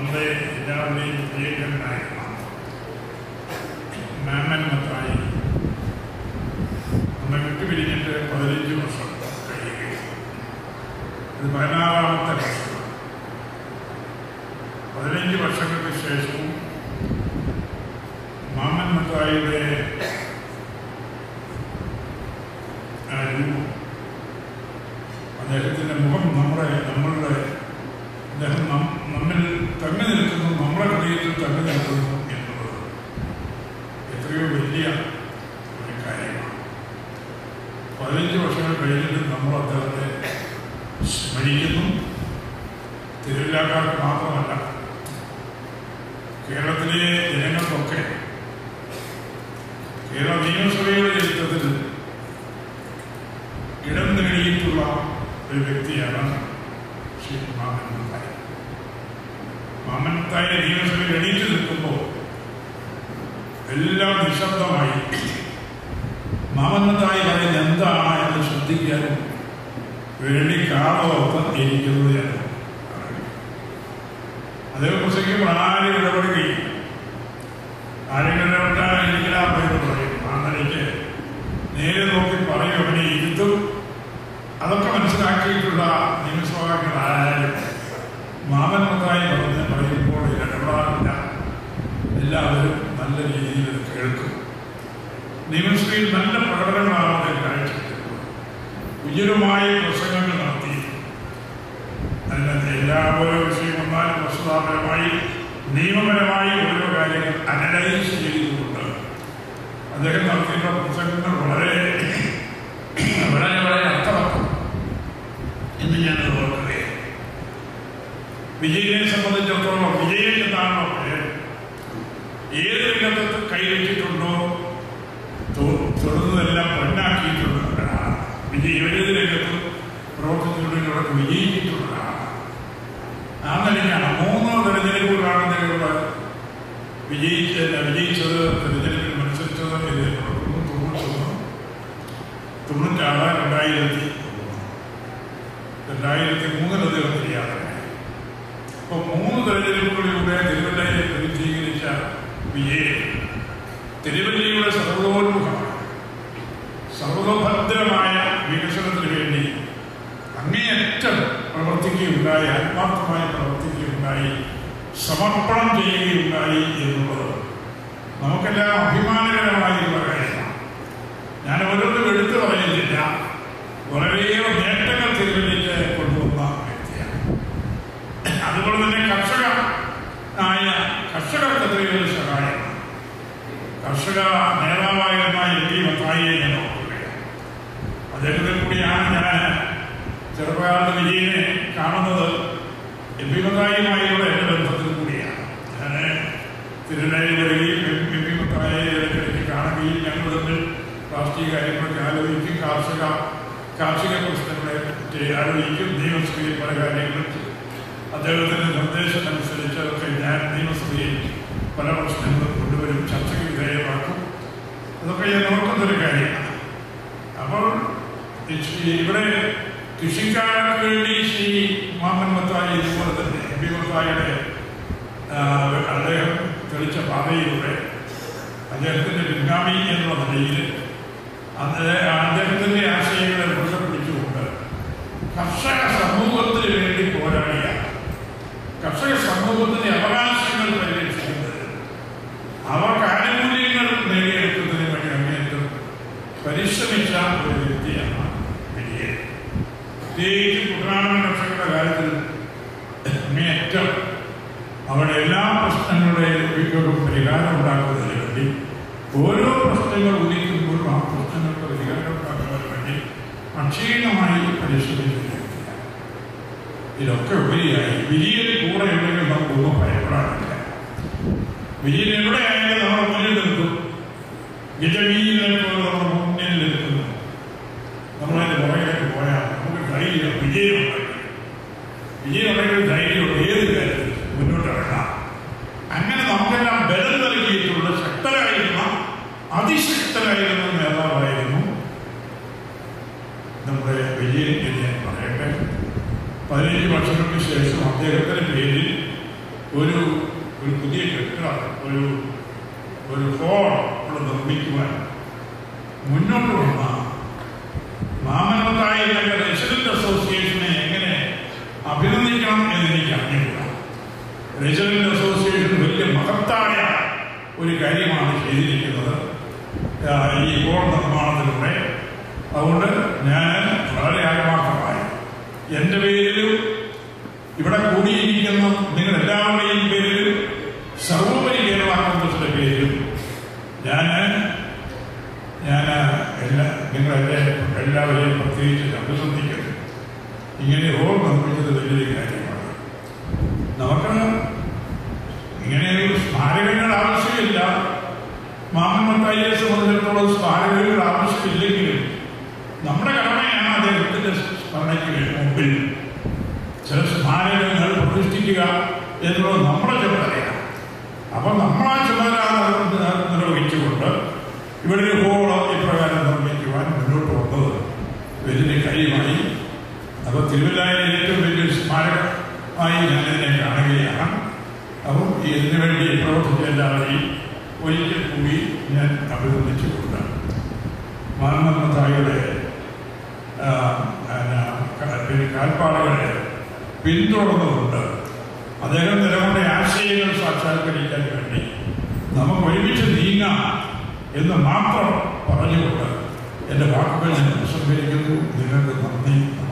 നമ്മുടെ എല്ലാവരുടെയും പ്രിയങ്കരനായിരുന്ന മാമൻ മത്തായി നമ്മെ വിട്ടുപിരിഞ്ഞിട്ട് പതിനഞ്ച് വർഷം കഴിയുകയും ഇത് പതിനാറാമത്തെ വർഷം പതിനഞ്ച് വർഷങ്ങൾക്ക് ശേഷവും മാമൻ മത്തായിയുടെ ആ രൂപം അദ്ദേഹത്തിൻ്റെ മുഖം നമ്മുടെ നമ്മളുടെ അദ്ദേഹം നം- നമ്മിൽ തങ്ങി നിൽക്കുന്നു നമ്മുടെ ഹൃദയത്തിൽ തങ്ങി നിൽക്കുന്നു എന്നുള്ളത് എത്രയോ വലിയ ഒരു കാര്യമാണ് പതിനഞ്ച് വർഷങ്ങൾ കഴിഞ്ഞിട്ട് നമ്മൾ അദ്ദേഹത്തെ സ്മരിക്കുന്നു തിരുവില്ലാക്കാർക്ക് മാത്രമല്ല കേരളത്തിലെ ജനങ്ങൾക്കൊക്കെ കേരള നിയമസഭയുടെ ചരിത്രത്തിൽ ഇടം നേടിയിട്ടുള്ള ഒരു വ്യക്തിയാണ് ശ്രീ മാമൻ മത്തായി മാമൻ മത്തായി നിയമസഭയിൽ എണീറ്റ് നിൽക്കുമ്പോൾ എല്ലാം നിശബ്ദമായി മാമൻ മത്തായി പറയുന്നത് എന്താണ് എന്ന് ശ്രദ്ധിക്കാനും വേണ്ടി കാതോർത്ത് ഇരിക്കുന്നത് ഞാൻ അതേ പ്രസംഗിക്കുമ്പോൾ ആരും ഇടപെടുകയും ആരെങ്കിലും ഇടപെട്ടാൽ ഇരിക്കണം എന്ന് പറയും അങ്ങനെയൊക്കെ നേരെ നോക്കി പറയും അവനെ ഇരുത്തും അതൊക്കെ മനസ്സിലാക്കിയിട്ടുള്ള നിയമസഭാംഗങ്ങൾ ആരായാലും മാമൻ മത്തായി പറഞ്ഞ് പറയുമ്പോൾ ഇടപെടാറില്ല എല്ലാവരും നല്ല രീതിയിൽ ഇത് കേൾക്കും നിയമസഭയിൽ നല്ല പ്രകടനങ്ങളാണ് അദ്ദേഹം കാഴ്ചവെച്ചിട്ടുള്ളത് ഉയരമായ പ്രസംഗങ്ങൾ നടത്തി നല്ല എല്ലാ ഓരോ വിഷയം വന്നാലും വസ്തുതാപരമായി നിയമപരമായി ഓരോ കാര്യങ്ങൾ അനലൈസ് ചെയ്തുകൊണ്ട് അദ്ദേഹം നടത്തിയിട്ടുള്ള പ്രസംഗങ്ങൾ വളരെ വളരെ വളരെ അർത്ഥവത്താണ് എന്ന് ഞാൻ ഓർക്കുകയാണ് വിജയനെ സംബന്ധിച്ചിടത്തോളം വിജയൻ എന്നാണോ പേര് ഏത് രംഗത്ത് കൈവച്ചിട്ടുണ്ടോ തൊ- തൊടുന്നതെല്ലാം പൊന്നാക്കിയിട്ടുള്ളവരാണ് വിജയ് ഏത് രംഗത്ത് പ്രവർത്തിച്ചിട്ടുള്ളവരൊക്കെ വിജയിച്ചിട്ടുള്ളതാണ് ആ നിലയ്ക്കാണ് മൂന്ന് തെരഞ്ഞെടുപ്പുകളാണ് നിങ്ങളുടെ വിജയിച്ചല്ല വിജയിച്ചത് തെരഞ്ഞെടുപ്പിൽ മത്സരിച്ചത് ഇത് തൊണ്ണൂറ്റൊന്ന് തൊണ്ണൂറ്റാറ് രണ്ടായിരത്തി രണ്ടായിരത്തി മൂന്നിൽ അദ്ദേഹം ചെയ്യാറുണ്ടായി അപ്പോൾ മൂന്ന് തെരഞ്ഞെടുപ്പുകളിലൂടെ തിരുവല്ലയെ പ്രതിനിധീകരിച്ച വിജയൻ തിരുവല്ലയുടെ സർവോന്മുഖമാണ് സർവഭദ്രമായ വികസനത്തിന് വേണ്ടി അങ്ങേയറ്റം പ്രവർത്തിക്കുകയുണ്ടായി ആത്മാർത്ഥമായി പ്രവർത്തിക്കുകയുണ്ടായി സമർപ്പണം ചെയ്യുകയുണ്ടായി എന്നുള്ളത് നമുക്കെല്ലാം അഭിമാനകരമായിട്ടുള്ള കാര്യമാണ് ഞാൻ ഓരോന്നും എടുത്തു പറയുന്നില്ല വളരെയേറെ നേട്ടങ്ങൾ തിരുവല്ലിക്ക് കൊണ്ടുവന്ന വ്യക്തിയാണ് അതുപോലെ തന്നെ കർഷക ആയ കർഷകർക്ക് എത്രയോ സഹായം കർഷക നേതാവായിരുന്ന എം പി മത്തായിയെ ഞാൻ ഓർക്കുകയാണ് അദ്ദേഹത്തിൽ കൂടിയാണ് ഞാൻ ചെറുപ്പകാലത്ത് വിജയനെ കാണുന്നത് എം പി മത്തായിയുമായുള്ള എൻ്റെ ബന്ധത്തിൽ കൂടിയാണ് ഞാൻ തിരുനായി വരികയും എം പി മത്തായെ ഇടയ്ക്കിടയ്ക്ക് കാണുകയും ഞങ്ങൾ തമ്മിൽ രാഷ്ട്രീയ കാര്യങ്ങളൊക്കെ ആലോചിക്കും കാർഷിക കാർഷിക പ്രശ്നങ്ങളെ പറ്റി ആലോചിക്കും നിയമസഭയിൽ പല കാര്യങ്ങളും ചെയ്യും. അദ്ദേഹത്തിന്റെ നിർദ്ദേശം അനുസരിച്ച് അതൊക്കെ ഞാൻ നിയമസഭയിൽ പല പ്രശ്നങ്ങളും കൊണ്ടുവരും ചർച്ചയ്ക്ക് വിധേയമാക്കും അതൊക്കെ ഞാൻ നോക്കുന്നൊരു കാര്യമാണ് അപ്പോൾ ഈ- ഇവിടെ കൃഷിക്കാർക്ക് വേണ്ടി ശ്രീ മാമൻ മത്തായി ഇതുപോലെ തന്നെ എം പി മത്തായിയുടെ ആ, അദ്ദേഹം തെളിച്ച പാതയിലൂടെ അദ്ദേഹത്തിന്റെ പിൻഗാമി എന്നുള്ള നിലയിൽ അത് അദ്ദേഹത്തിന്റെ ആശയങ്ങളെ മുറുകെ പിടിച്ചുകൊണ്ട് കർഷക സമൂഹത്തിന് വേണ്ടി പോരാടിയ കർഷക സമൂഹത്തിന്റെ അവകാശങ്ങൾ പരിരക്ഷിക്കുന്നത് അവർക്ക് ആനുകൂല്യങ്ങൾ നേടിയെടുക്കുന്നതിന് വേണ്ടി അങ്ങേറ്റം പരിശ്രമിച്ച ഒരു വ്യക്തിയാണ് വിജയൻ പ്രത്യേകിച്ച് കുട്ടനാടൻ കർഷകരുടെ കാര്യത്തിൽ അങ്ങേയറ്റം അവിടെ എല്ലാ പ്രശ്നങ്ങളുടെയും പരിഹാരം ഉണ്ടാക്കുന്നതിന് വേണ്ടി ഓരോ പ്രശ്നങ്ങൾ ഉദിക്കുമ്പോഴും ആ പ്രശ്നങ്ങൾക്ക് പരിഹാരം ഉണ്ടാക്കുന്നതിന് വേണ്ടി അക്ഷീണമായി പരിശ്രമിച്ചിരിക്കുകയാണ് ഇതിലൊക്കെ ഉപരിയായി വിജയൻ കൂടെ ഉണ്ടെങ്കിൽ നമുക്കൊന്നും ഭയപ്പെടാനില്ല വിജയൻ എവിടെയായാലും നമ്മൾ മുന്നിൽ നിൽക്കും ഗജവീരനെ പോലെ നമ്മൾ മുന്നിൽ നിൽക്കുന്നു നമ്മളതിന് പുറകിലേക്ക് പോയാൽ നമുക്ക് ധൈര്യം വിജയമുണ്ടെങ്കിൽ വിജയമുണ്ടെങ്കിൽ ധൈര്യമുണ്ട് ഏത് കാര്യത്തിൽ മുന്നോട്ട് ഇറങ്ങാം അങ്ങനെ നമുക്കെല്ലാം ബലം നൽകിയിട്ടുള്ള ശക്തരായിരുന്ന അതിശക്തരായിരുന്ന നേതാവായിരുന്നു നമ്മുടെ വിജയൻ എന്ന് ഞാൻ പറയട്ടെ പതിനഞ്ച് വർഷങ്ങൾക്ക് ശേഷം അദ്ദേഹത്തിന്റെ പേരിൽ ഒരു ഒരു പുതിയ കെട്ടിടം ഒരു ഒരു ഹോൾ ഇവിടെ നിർമ്മിക്കുവാൻ മുന്നോട്ട് വന്ന മാമനത്തായ ഞങ്ങളുടെ റെസിഡന്റ് അസോസിയേഷനെ എങ്ങനെ അഭിനന്ദിക്കണം എന്ന് എനിക്ക് അറിഞ്ഞില്ല റെസിഡന്റ് അസോസിയേഷൻ വലിയ മഹത്തായ ഒരു കാര്യമാണ് ചെയ്തിരിക്കുന്നത് ആ, ഈ ഹോൾ നിർമ്മാണത്തിലൂടെ അതുകൊണ്ട് ഞാൻ വളരെ ആത്മാർത്ഥമായി എൻ്റെ പേരിലും ഇവിടെ കൂടിയിരിക്കുന്ന നിങ്ങൾ എല്ലാവരുടെയും പേരിലും സർവോപരി കേരള കോൺഗ്രസിന്റെ പേരിലും ഞാൻ ഞാൻ എല്ലാ നിങ്ങളെന്നെ എല്ലാവരെയും പ്രത്യേകിച്ച് അഭിനന്ദിക്കുന്നു ഇങ്ങനെ ഹോൾ നിർമ്മിച്ചത് വലിയൊരു കാര്യമാണ് നമുക്ക് ഇങ്ങനെ ഒരു സ്മാരകങ്ങൾ ആവശ്യമില്ല മാമന്മത്തായിയെ സംബന്ധിച്ചിടത്തോളം സ്മാരകങ്ങൾ ആവശ്യമില്ലെങ്കിലും നമ്മുടെ കടമയാണ് അദ്ദേഹത്തിന്റെ സ്മരണയ്ക്ക് മുമ്പിൽ ചില സ്മാരകങ്ങൾ പ്രതിഷ്ഠിക്കുക എന്നുള്ളത് നമ്മുടെ ചുമതലയാണ് അപ്പം നമ്മൾ ആ ചുമതല നിർ- നിർവഹിച്ചുകൊണ്ട് ഇവിടെ ഒരു ഹോള് ഇപ്രകാരം നിർമ്മിക്കുവാൻ മുന്നോട്ട് വന്നത് വലിയ കാര്യമായി അപ്പോൾ തിരുവല്ലായിലെ ഏറ്റവും വലിയൊരു സ്മാരകമായി ഞാനിതിനെ കാണുകയാണ് അപ്പം ഇതിനു വേണ്ടി പ്രവർത്തിച്ച എല്ലാവരെയും ഒരിക്കൽ കൂടി ഞാൻ അഭിനന്ദിച്ചുകൊണ്ട് മാനന്ദത്തായുടെ കാൽപ്പാടുകളെ പിന്തുടർന്നുകൊണ്ട് അദ്ദേഹം നിലകൊണ്ട ആശയങ്ങൾ സാക്ഷാത്കരിക്കാൻ വേണ്ടി നമുക്ക് ഒരുമിച്ച് നീങ്ങാം എന്ന് മാത്രം പറഞ്ഞുകൊണ്ട് എൻ്റെ വാക്കുകൾ ഞാൻ ഉപസംഹരിക്കുന്നു നിങ്ങൾക്ക് നന്ദി